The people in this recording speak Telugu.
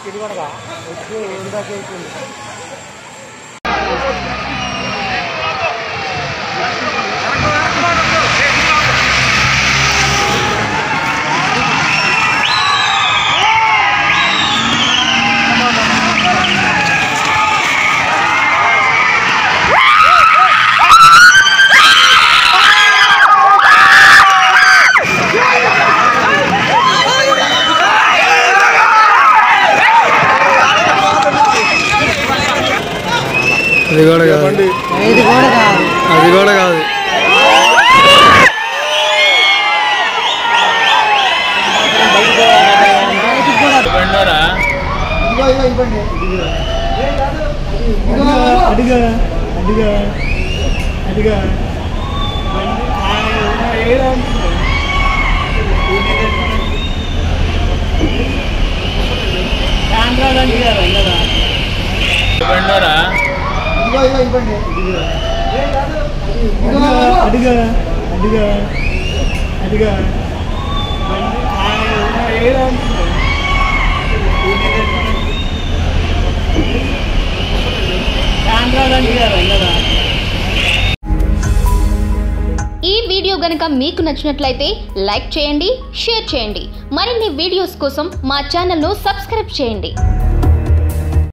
ఇది కూడా వచ్చి ఇందాక అయిపోయింది అది కూడా కాదు ఇది కూడా కాదు అది కూడా కాదు బయటికి కూడా ఇదిగో ఇదిగో ఇవ్వండి అడిగా అడిగా అడిగా ఇదిగో ఇదిగో ఇవ్వండి ఇదిగో అడిగా అడిగా అడిగా ఈ వీడియో గనుక మీకు నచ్చినట్లయితే లైక్ చేయండి షేర్ చేయండి మరిన్ని వీడియోస్ కోసం మా ఛానల్ను సబ్స్క్రైబ్ చేయండి